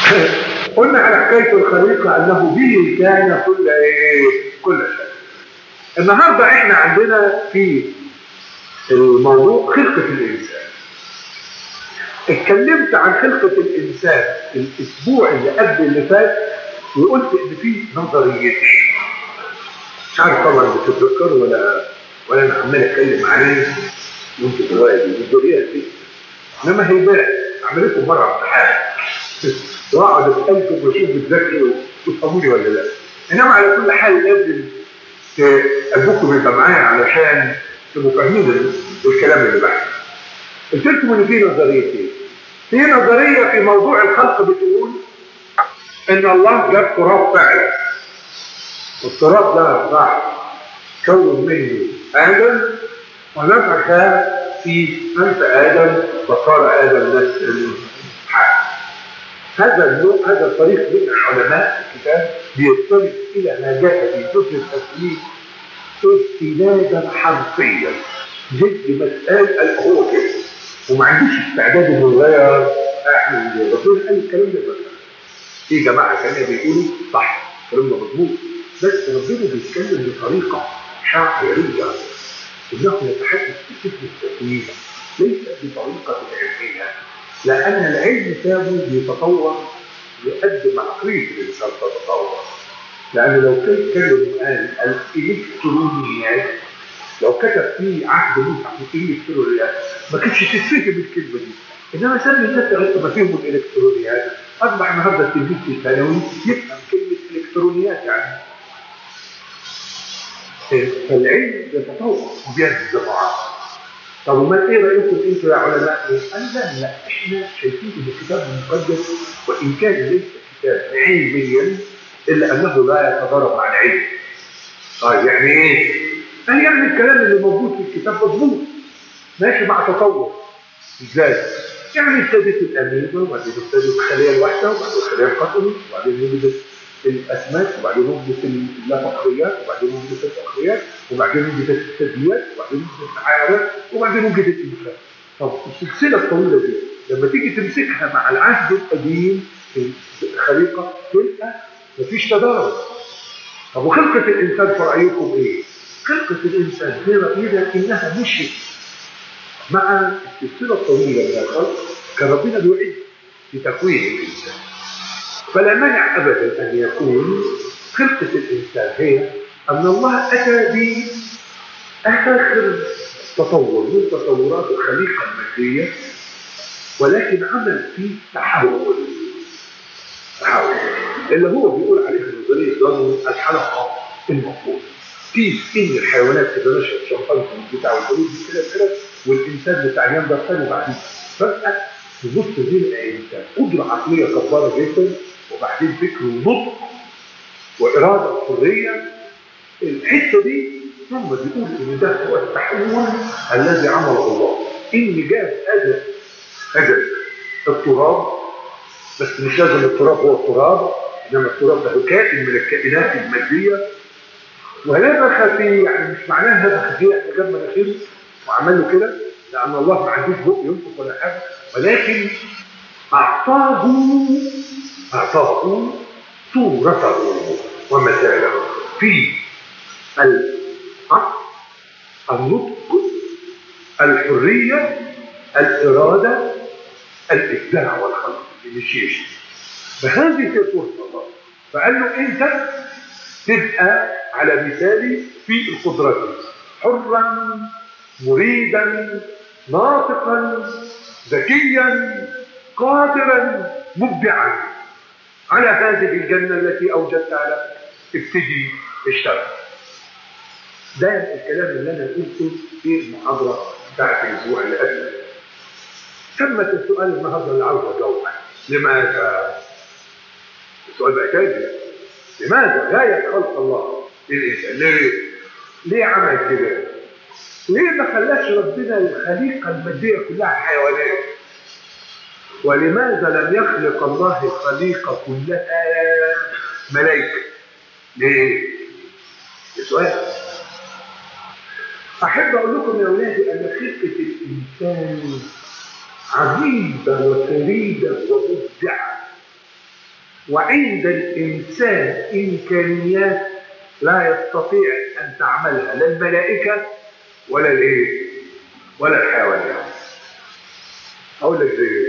قلنا على حكاية الخليقة أنه به كان كل إيه؟ كل شيء النهاردة إحنا عندنا في الموضوع خلقة الإنسان اتكلمت عن خلقة الإنسان الأسبوع اللي قبل اللي فات وقلت إن في نظريتين مش عارف طبعا بتتذكروا ولا ولا أنا عمال أتكلم عليه وأنتوا دلوقتي النظريات دي إنما هي بقى عملتكم مرة امتحان واقعد اسالكم واشوف بتذاكروا وتفهموني ولا لا انما على كل حال لازم ابوكم يبقى معايا علشان تبقوا فاهمين الكلام اللي بحكي قلت لكم ان في نظريتين في نظريه في موضوع الخلق بتقول ان الله جاب تراب فعلا والتراب ده راح كون منه ادم ونفخ في انف ادم وصار ادم نفس الحال هذا النوع هذا الطريق من العلماء الكتاب بيستند الى ما جاء في كتب التسليم استنادا حرفيا جد مسألة هو كده وما عندوش استعداد انه يغير احنا ربنا قال الكلام ده مثلا في جماعه ثانيه بيقولوا صح الكلام ده مظبوط بس ربنا بيتكلم بطريقه شاعريه انه يتحدث بفكر التكوين ليس بطريقه علميه لأن العلم تابه بيتطور لقد ما عقلية الإنسان تتطور لأن لو كان كلمة قال الإلكترونيات لو كتب فيه عهد مصحف الإلكترونيات ما كانتش تتفهم الكلمة دي إنما سمي الناس لغاية ما فهموا الإلكترونيات أصبح النهارده التلميذ في الثانوي يفهم كلمة إلكترونيات يعني فالعلم يتطور وبيزيد معاه طب وما ايه رايكم انتوا يا علماء ايه؟ قال لا لا احنا شايفين ان الكتاب المقدس وان كان ليس كتاب علميا الا انه لا يتضارب مع العلم. طيب يعني ايه؟ قال يعني الكلام اللي موجود في الكتاب مظبوط ماشي مع تطور. ازاي؟ يعني ابتدت الاميبا وبعدين ابتدت الخليه الواحده وبعدين الخليه القطري وبعدين وجدت الاسماك وبعدين وجدت اللافقريات وبعدين وجدت الفقريات وبعدين وجدت الثدييات وبعدين وجدت الحيوانات وبعدين وجدت الانسان طب السلسله الطويله دي لما تيجي تمسكها مع العهد القديم في الخليقه تلقى مفيش تضارب طب وخلقه الانسان في رايكم ايه؟ خلقه الانسان في راينا انها مشيت مع السلسله الطويله من الخلق كان ربنا بيعد في تكوين الانسان فلا مانع ابدا ان يكون خلقه الانسان هي ان الله اتى باخر تطور من تطورات الخليقه الماديه ولكن عمل فيه تحول تحول اللي هو بيقول عليه نظريه دارون الحلقه المفروضه كيف ان الحيوانات كده نشأت شمبانزي بتاع والقرود كده كده والانسان بتاع نياندرتال وبعدين فجاه تبص تلاقي انسان قدره عقليه جباره جدا وبعدين فكر ونطق واراده وحريه الحته دي ثم بيقول ان ده هو التحول الذي عمله الله ان جاب اجل اجل التراب بس مش لازم التراب هو التراب انما التراب ده كائن من الكائنات الماديه ونفخ فيه يعني مش معناه نفخ فيه احنا جاب مناخيره وعمل له كده لان الله ما عندوش بق ينفخ ولا حاجه ولكن اعطاه اعطاه صورته ومثاله في العقل النطق الحريه الاراده الابداع والخلق الانيشيشن فهذه هي صوره الله فقال له انت تبقى على مثالي في القدرات حرا مريدا ناطقا ذكيا قادرا مبدعا على هذه الجنة التي أوجدتها لك ابتدي اشتغل ده الكلام اللي أنا قلته في المحاضرة بتاعت الأسبوع اللي قبل ثمة السؤال النهارده اللي عاوز أجاوبه لماذا؟ السؤال بقى تاني لماذا غاية خلق الله للإنسان؟ ليه؟ ليه عمل كده؟ ليه ما خلاش ربنا الخليقة المادية كلها حيوانات؟ ولماذا لم يخلق الله الخليقة كلها ملائكة؟ ليه؟ سؤال أحب أقول لكم يا أولادي أن خلقة الإنسان عجيبة وفريدة ومبدعة وعند الإنسان إمكانيات لا يستطيع أن تعملها لا الملائكة ولا الإيه؟ ولا الحيوانات. أقول لك زي